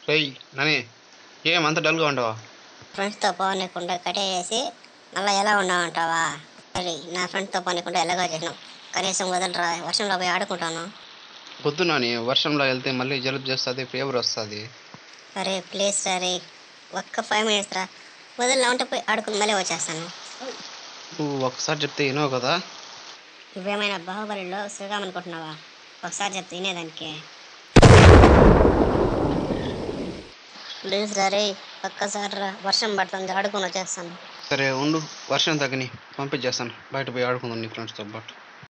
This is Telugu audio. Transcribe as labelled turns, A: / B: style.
A: రేయ్ నని ఏం అంత డల్గా ఉండవా
B: ఫ్రెండ్స్తో పోనీకుండా కట్టేసి మళ్ళీ ఎలా ఉన్నావంటావా సరే నా ఫ్రెండ్తో పోనీకుండా ఎలాగో చేసినాం కనీసం వదలరా వర్షంలో పోయి ఆడుకుంటాను
A: వద్దు నాని వర్షంలో వెళ్తే మళ్ళీ జలుబు చేస్తుంది ఫీవర్ వస్తుంది
B: అరే ప్లీజ్ సరే ఒక్క ఫైవ్ మినిట్స్ రా వదిలినా ఉంటే పోయి ఆడుకుని మళ్ళీ వచ్చేస్తాను
A: నువ్వు ఒకసారి చెప్తే వినవు కదా
B: నువ్వేమైనా బాహుబలిలో శ్రీరామ్ అనుకుంటున్నావా ఒకసారి చెప్తే వినేదానికి ప్లీజ్ రా రే ఒక్కసారి రా వర్షం పడుతుంది ఆడుకుని వచ్చేస్తాను
A: సరే ఉండు వర్షం తగ్గని పంపించేస్తాను బయట పోయి ఆడుకుందాం నీ ఫ్రెండ్స్తో పాటు